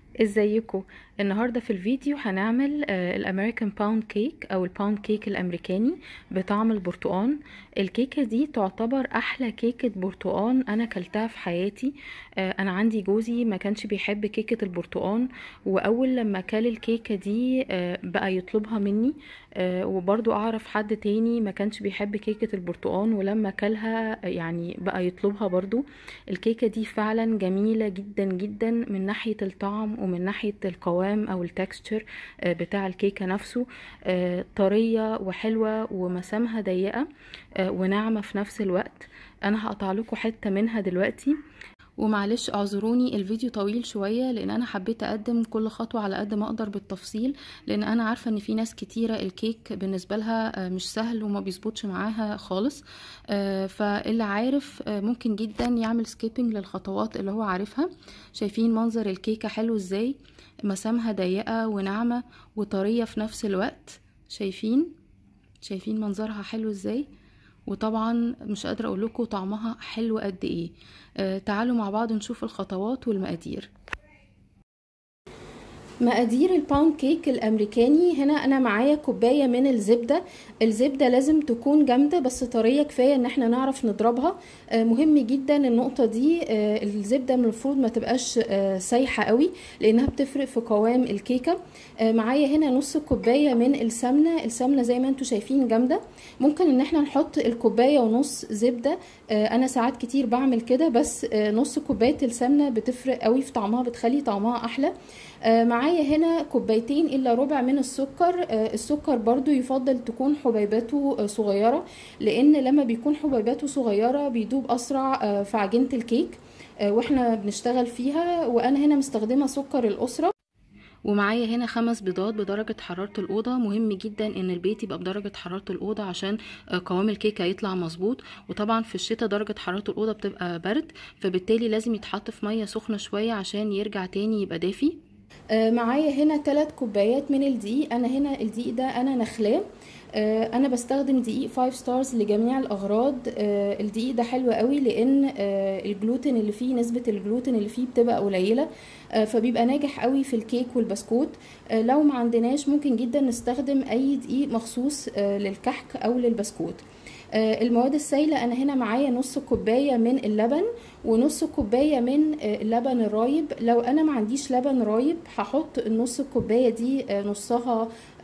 ازيكم النهارده في الفيديو هنعمل الامريكان باوند كيك او الباوند كيك الامريكاني بطعم البرتقال الكيكه دي تعتبر احلى كيكه برتقال انا كلتها في حياتي آه، انا عندي جوزي ما كانش بيحب كيكه البرتقال واول لما كل الكيكه دي آه، بقى يطلبها مني آه، وبرضو اعرف حد تاني ما كانش بيحب كيكه البرتقال ولما كلها يعني بقى يطلبها برضو الكيكه دي فعلا جميله جدا جدا من ناحيه الطعم ومن ناحيه القوام او التكستشر بتاع الكيكه نفسه آه، طريه وحلوه ومسامها ضيقه آه، وناعمه في نفس الوقت انا هقطع لكم حته منها دلوقتي ومعلش اعذروني الفيديو طويل شوية لان انا حبيت اقدم كل خطوة على قد ما اقدر بالتفصيل لان انا عارفة ان في ناس كتيرة الكيك بالنسبة لها مش سهل وما بيظبطش معاها خالص فاللي عارف ممكن جدا يعمل سكيبنج للخطوات اللي هو عارفها شايفين منظر الكيكة حلو ازاي مسامها ضيقة وناعمة وطرية في نفس الوقت شايفين شايفين منظرها حلو ازاي وطبعا مش قادرة اقول لكم طعمها حلو قد ايه آه تعالوا مع بعض نشوف الخطوات والمقادير مقادير الباوند كيك الامريكاني هنا انا معايا كوبايه من الزبده الزبده لازم تكون جامده بس طريه كفايه ان احنا نعرف نضربها آه مهم جدا النقطه دي آه الزبده المفروض ما تبقاش آه سايحه قوي لانها بتفرق في قوام الكيكه معايا هنا نص كوبايه من السمنه السمنه زي ما انتم شايفين جامده ممكن ان احنا نحط الكوبايه ونص زبده انا ساعات كتير بعمل كده بس نص كوبايه السمنه بتفرق قوي في طعمها بتخلي طعمها احلى معايا هنا كوبايتين الا ربع من السكر السكر برضو يفضل تكون حبيباته صغيرة لان لما بيكون حبيباته صغيرة بيدوب اسرع في عجينة الكيك واحنا بنشتغل فيها وانا هنا مستخدمة سكر الاسرة ومعايا هنا خمس بيضات بدرجة حرارة الأوضة مهم جدا ان البيت يبقى بدرجة حرارة الأوضة عشان قوام الكيكة يطلع مظبوط وطبعا في الشتاء درجة حرارة الأوضة بتبقى برد فبالتالي لازم يتحط في مية سخنة شوية عشان يرجع تاني يبقى دافي معايا هنا ثلاث كوبايات من الدقيق انا هنا الدقيق ده انا نخلاه انا بستخدم دقيق 5 ستارز لجميع الاغراض الدقيق ده حلو قوي لان الجلوتين اللي فيه نسبه الجلوتين اللي فيه بتبقى قليله فبيبقى ناجح قوي في الكيك والبسكوت لو ما عندناش ممكن جدا نستخدم اي دقيق مخصوص للكحك او للبسكوت المواد السائله انا هنا معايا نص كوبايه من اللبن ونص كوبايه من اللبن الرايب لو انا ما عنديش لبن رايب هحط النص الكوبايه دي نصها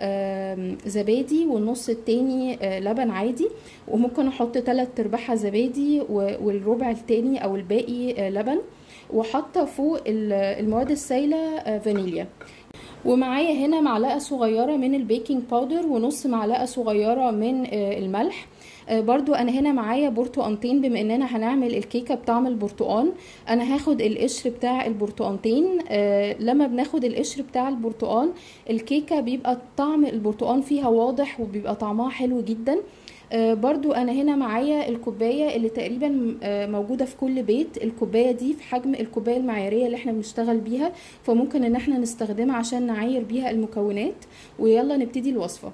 زبادي والنص التاني لبن عادي وممكن احط تلات ارباعها زبادي والربع التاني او الباقي لبن وحاطه فوق المواد السائله فانيليا ومعايا هنا معلقه صغيره من البيكنج باودر ونص معلقه صغيره من الملح برضو انا هنا معايا برتقانتين بما اننا هنعمل الكيكه بطعم البرتقان انا هاخد القشر بتاع البرتقانتين لما بناخد القشر بتاع البرتقان الكيكه بيبقى طعم البرتقان فيها واضح وبيبقى طعمها حلو جدا برضو انا هنا معايا الكوباية اللي تقريبا موجودة في كل بيت الكوباية دي في حجم الكوباية المعيارية اللي احنا بنشتغل بيها فممكن ان احنا نستخدمها عشان نعاير بيها المكونات ويلا نبتدي الوصفة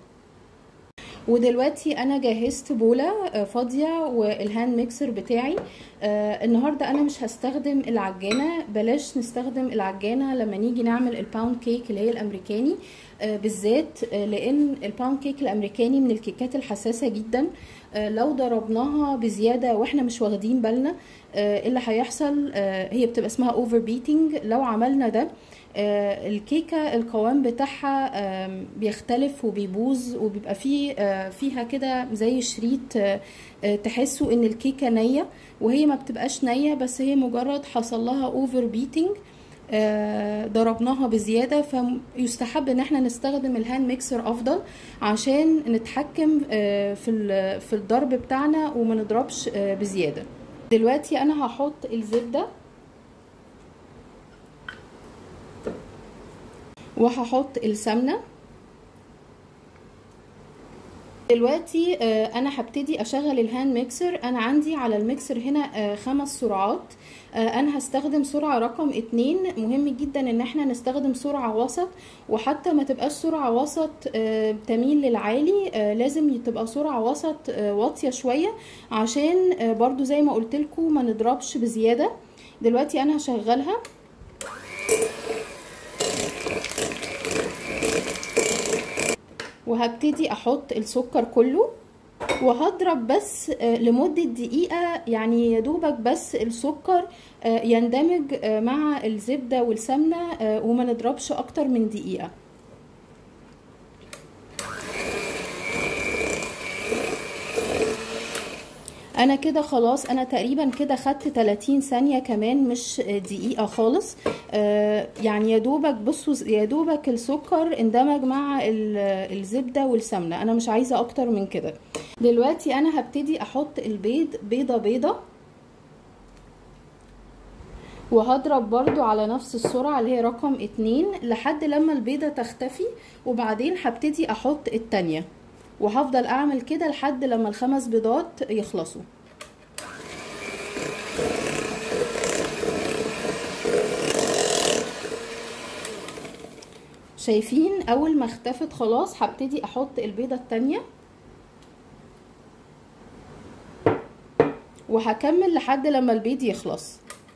ودلوقتي انا جهزت بوله فاضيه والهاند ميكسر بتاعي آه النهارده انا مش هستخدم العجانه بلاش نستخدم العجانه لما نيجي نعمل الباوند كيك اللي هي الامريكاني آه بالذات آه لان الباوند كيك الامريكاني من الكيكات الحساسه جدا آه لو ضربناها بزياده واحنا مش واخدين بالنا آه اللي هيحصل آه هي بتبقى اسمها اوفر بيتنج لو عملنا ده آه الكيكه القوام بتاعها آه بيختلف وبيبوظ وبيبقى فيه آه فيها كده زي شريط تحسوا ان الكيكه نيه وهي ما بتبقاش نيه بس هي مجرد حصل لها اوفر بيتنج ضربناها بزياده فيستحب ان احنا نستخدم الهاند ميكسر افضل عشان نتحكم في في الضرب بتاعنا وما نضربش بزياده دلوقتي انا هحط الزبده وهحط السمنه دلوقتي انا هبتدي اشغل الهاند ميكسر انا عندي على الميكسر هنا خمس سرعات انا هستخدم سرعة رقم اتنين مهم جدا ان احنا نستخدم سرعة وسط وحتى ما تبقاش سرعة وسط تميل للعالي لازم تبقى سرعة وسط واطية شوية عشان برضو زي ما قلت لكم ما نضربش بزيادة دلوقتي انا هشغلها وهبتدي احط السكر كله وهضرب بس لمدة دقيقة يعني يدوبك بس السكر يندمج مع الزبدة والسمنة وما نضربش اكتر من دقيقة انا كده خلاص انا تقريبا كده خدت 30 ثانيه كمان مش دقيقه خالص آه يعني يا دوبك بصوا يا دوبك السكر اندمج مع الزبده والسمنه انا مش عايزه اكتر من كده دلوقتي انا هبتدي احط البيض بيضه بيضه وهضرب برضو على نفس السرعة اللي هي رقم اتنين لحد لما البيضة تختفي وبعدين هبتدي احط التانية وهفضل اعمل كده لحد لما الخمس بيضات يخلصوا شايفين اول ما اختفت خلاص هبتدي احط البيضة التانية وهكمل لحد لما البيض يخلص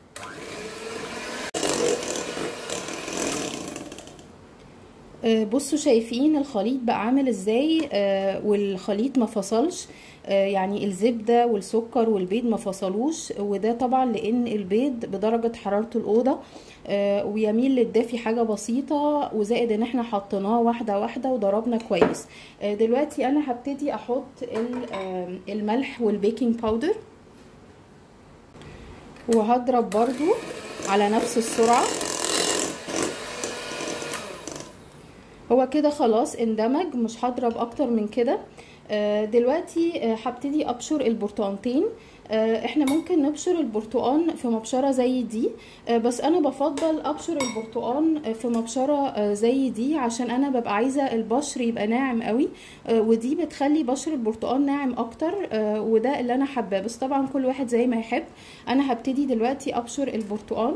بصوا شايفين الخليط بقى عامل ازاي آه والخليط ما فصلش آه يعني الزبده والسكر والبيض ما فصلوش وده طبعا لان البيض بدرجه حراره الاوضه آه ويميل للدافي حاجه بسيطه وزائد ان احنا حطيناه واحده واحده وضربنا كويس دلوقتي انا هبتدي احط الملح والبيكنج باودر وهضرب برضو على نفس السرعه هو كده خلاص اندمج مش هضرب اكتر من كده دلوقتي هبتدي ابشر البرتقانتين احنا ممكن نبشر البرتقان في مبشره زي دي بس انا بفضل ابشر البرتقان في مبشره زي دي عشان انا ببقى عايزه البشر يبقى ناعم قوي ودي بتخلي بشر البرتقان ناعم اكتر وده اللي انا حباه بس طبعا كل واحد زي ما يحب انا هبتدي دلوقتي ابشر البرتقان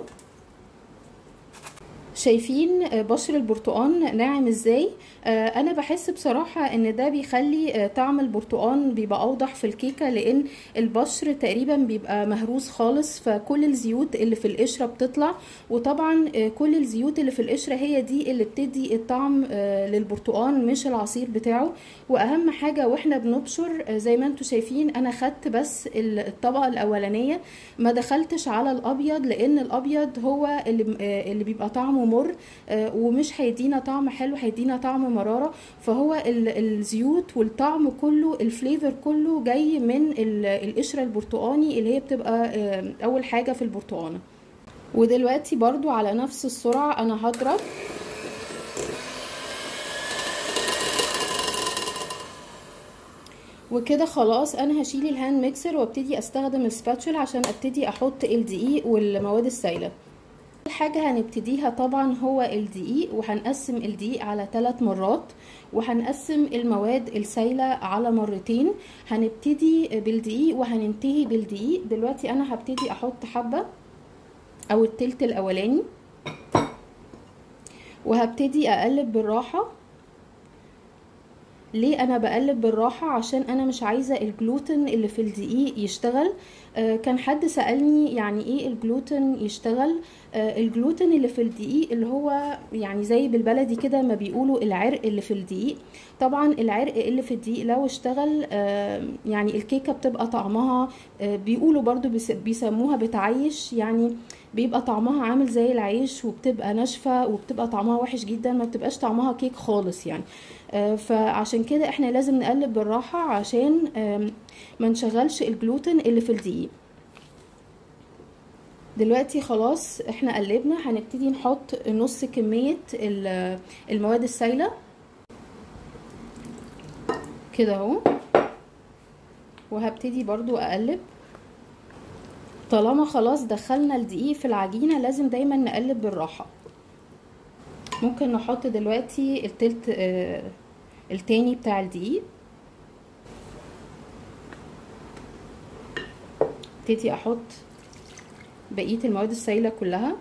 شايفين بشر البرتقان ناعم ازاي انا بحس بصراحة ان ده بيخلي طعم البرتقان بيبقى اوضح في الكيكة لان البشر تقريبا بيبقى مهروس خالص فكل الزيوت اللي في القشرة بتطلع وطبعا كل الزيوت اللي في القشرة هي دي اللي بتدي الطعم للبرتقان مش العصير بتاعه واهم حاجة واحنا بنبشر زي ما انتم شايفين انا خدت بس الطبقة الاولانية ما دخلتش على الابيض لان الابيض هو اللي, اللي بيبقى طعمه مر ومش هيدينا طعم حلو هيدينا طعم مراره فهو الزيوت والطعم كله الفليفر كله جاي من القشره البرتقاني اللي هي بتبقى اول حاجه في البرتقانه ودلوقتي برضو على نفس السرعه انا هضرب وكده خلاص انا هشيل الهاند ميكسر وابتدي استخدم السباتشول عشان ابتدي احط الدقيق والمواد السائله حاجة هنبتديها طبعا هو الدقيق وهنقسم الدقيق على ثلاث مرات وهنقسم المواد السائلة على مرتين هنبتدي بالدقيق وهننتهي بالدقيق دلوقتي انا هبتدي احط حبة او التلت الاولاني وهبتدي اقلب بالراحة ليه انا بقلب بالراحة عشان انا مش عايزة الجلوتين اللي في الدقيق يشتغل آه كان حد سألني يعني ايه الجلوتين يشتغل آه الجلوتين اللي في الدقيق اللي هو يعني زي بالبلدي كده ما بيقولوا العرق اللي في الدقيق طبعا العرق اللي في الدقيق لو اشتغل آه يعني الكيكة بتبقى طعمها بيقولوا برضو بيسموها بتعيش يعني بيبقى طعمها عامل زي العيش وبتبقى ناشفة وبتبقى طعمها وحش جدا ما بتبقاش طعمها كيك خالص يعني فعشان كده احنا لازم نقلب بالراحة عشان ما نشغلش الجلوتين اللي في الدقيق دلوقتي خلاص احنا قلبنا هنبتدي نحط نص كمية المواد السائلة كده اهو وهبتدي برضو اقلب طالما خلاص دخلنا الدقيق في العجينة لازم دايما نقلب بالراحة ممكن نحط دلوقتي التلت آه التاني بتاع الدقيق ابتدي احط بقية المواد السائلة كلها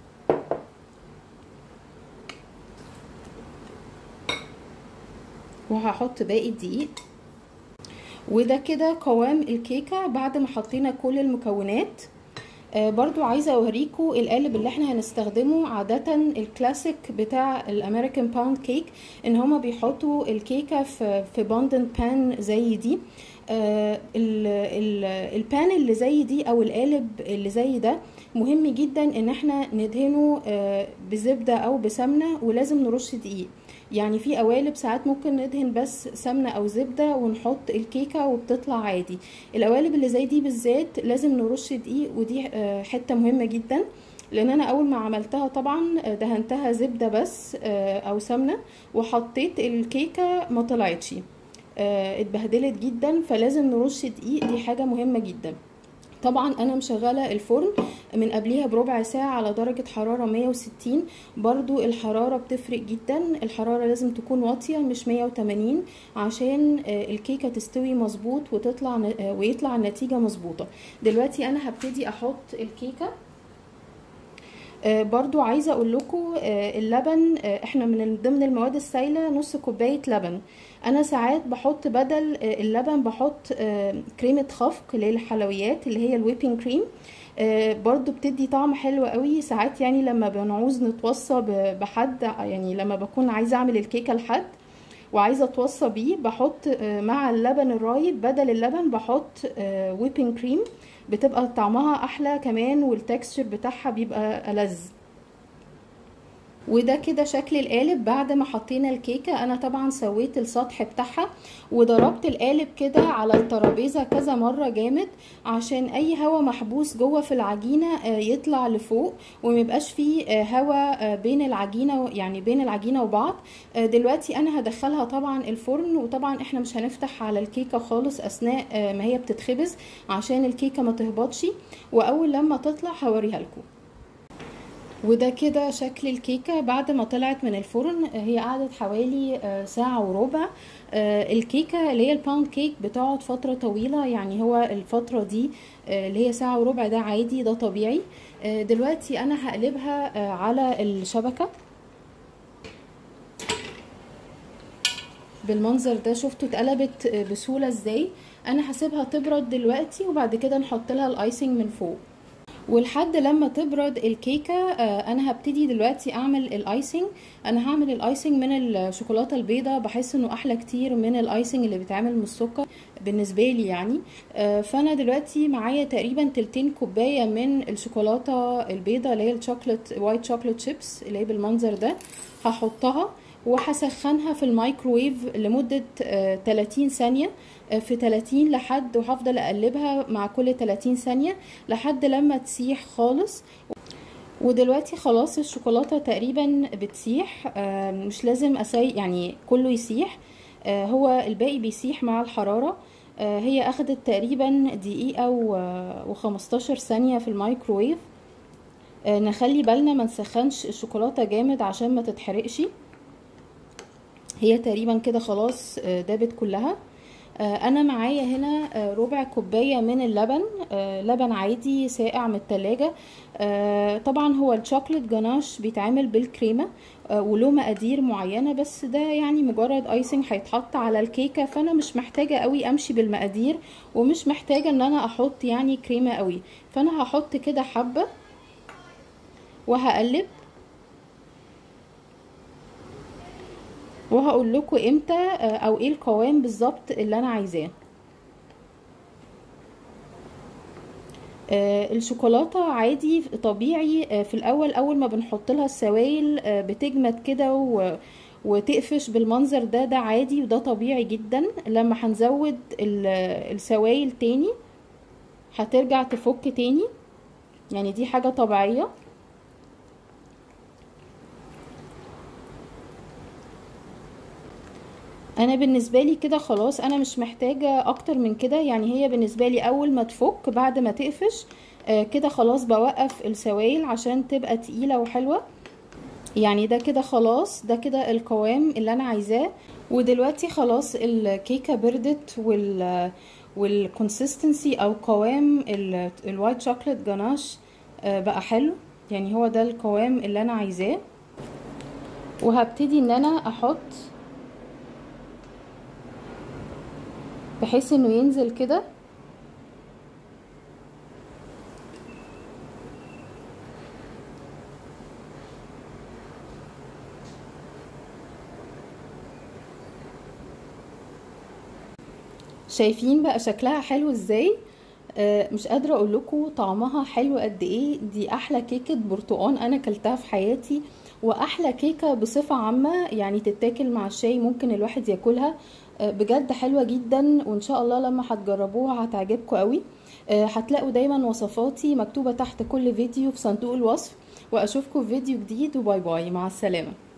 وهحط باقي الدقيق وده كده قوام الكيكة بعد ما حطينا كل المكونات آه برضو عايزة اوريكم القالب اللي احنا هنستخدمه عادة الكلاسيك بتاع الامريكان باوند كيك ان هما بيحطوا الكيكة في في بوندن بان زي دي آه ال ال البان اللي زي دي او القالب اللي زي ده مهم جدا ان احنا ندهنه آه بزبدة او بسمنة ولازم نرش دقيق يعني في قوالب ساعات ممكن ندهن بس سمنة او زبدة ونحط الكيكة وبتطلع عادي القوالب اللي زي دي بالذات لازم نرش دقيق ودي آه حتة مهمة جدا لان انا اول ما عملتها طبعا دهنتها زبدة بس آه او سمنة وحطيت الكيكة ما طلعتش آه اتبهدلت جدا فلازم نرش دقيق دي حاجة مهمة جدا طبعا انا مشغله الفرن من قبليها بربع ساعه على درجه حراره 160 برضو الحراره بتفرق جدا الحراره لازم تكون واطيه مش 180 عشان الكيكه تستوي مظبوط وتطلع ويطلع النتيجه مظبوطه دلوقتي انا هبتدي احط الكيكه برضو عايزه اقول لكم اللبن احنا من ضمن المواد السائله نص كوبايه لبن انا ساعات بحط بدل اللبن بحط كريمه خفق اللي هي الحلويات اللي هي الويبنج كريم برضو بتدي طعم حلو قوي ساعات يعني لما بنعوز نتوصى بحد يعني لما بكون عايزه اعمل الكيكه لحد وعايزه اتوصى بيه بحط مع اللبن الرايب بدل اللبن بحط ويبنج كريم بتبقى طعمها احلى كمان والتكستشر بتاعها بيبقى ألذ وده كده شكل القالب بعد ما حطينا الكيكة انا طبعا سويت السطح بتاعها وضربت القالب كده على الترابيزة كذا مرة جامد عشان اي هوا محبوس جوه في العجينة يطلع لفوق وميبقاش فيه هوا بين العجينة يعني بين العجينة وبعض دلوقتي انا هدخلها طبعا الفرن وطبعا احنا مش هنفتح على الكيكة خالص اثناء ما هي بتتخبز عشان الكيكة ما تهبطش واول لما تطلع هوريها لكم وده كده شكل الكيكة بعد ما طلعت من الفرن هي قعدت حوالي ساعة وربع الكيكة اللي هي الباوند كيك بتقعد فترة طويلة يعني هو الفترة دي اللي هي ساعة وربع ده عادي ده طبيعي دلوقتي انا هقلبها على الشبكة بالمنظر ده شفتوا اتقلبت بسهولة ازاي انا هسيبها تبرد دلوقتي وبعد كده نحط لها الايسنج من فوق ولحد لما تبرد الكيكه انا هبتدي دلوقتي اعمل الايسنج انا هعمل الايسنج من الشوكولاته البيضاء بحس انه احلى كتير من الايسنج اللي بيتعمل من السكر بالنسبه لي يعني فانا دلوقتي معايا تقريبا تلتين كوبايه من الشوكولاته البيضاء اللي هي الشوكليت وايت شوكليت شيبس اللي هي بالمنظر ده هحطها وهسخنها في الميكروويف لمدة 30 ثانية في 30 لحد وهفضل اقلبها مع كل 30 ثانية لحد لما تسيح خالص ودلوقتي خلاص الشوكولاتة تقريبا بتسيح مش لازم اسي يعني كله يسيح هو الباقي بيسيح مع الحرارة هي اخدت تقريبا دقيقة وخمستاشر ثانية في الميكروويف نخلي بالنا ما نسخنش الشوكولاتة جامد عشان ما تتحرقش هي تقريبا كده خلاص دابت كلها انا معايا هنا ربع كوبايه من اللبن لبن عادي ساقع من التلاجة طبعا هو الشوكليت جناش بيتعمل بالكريمه وله مقادير معينه بس ده يعني مجرد ايسنج هيتحط على الكيكه فانا مش محتاجه قوي امشي بالمقادير ومش محتاجه ان انا احط يعني كريمه قوي فانا هحط كده حبه وهقلب وهقول لكم امتى او ايه القوام بالظبط اللي انا عايزاه الشوكولاته عادي طبيعي في الاول اول ما بنحط لها السوائل بتجمد كده و وتقفش بالمنظر ده ده عادي وده طبيعي جدا لما هنزود السوائل تاني هترجع تفك تاني يعني دي حاجه طبيعيه انا بالنسبه لي كده خلاص انا مش محتاجه اكتر من كده يعني هي بالنسبه لي اول ما تفك بعد ما تقفش آه كده خلاص بوقف السوائل عشان تبقى تقيله وحلوه يعني ده كده خلاص ده كده القوام اللي انا عايزاه ودلوقتي خلاص الكيكه بردت وال والكونسيستنسي او قوام الوايت شوكليت جناش آه بقى حلو يعني هو ده القوام اللي انا عايزاه وهبتدي ان انا احط بحيث انه ينزل كده شايفين بقى شكلها حلو ازاي آه، مش قادره اقول لكم طعمها حلو قد ايه دي احلى كيكه برتقان انا اكلتها في حياتي واحلى كيكه بصفه عامه يعني تتاكل مع الشاي ممكن الواحد ياكلها آه، بجد حلوه جدا وان شاء الله لما هتجربوها هتعجبكم قوي آه، هتلاقوا دايما وصفاتي مكتوبه تحت كل فيديو في صندوق الوصف واشوفكم في فيديو جديد وباي باي مع السلامه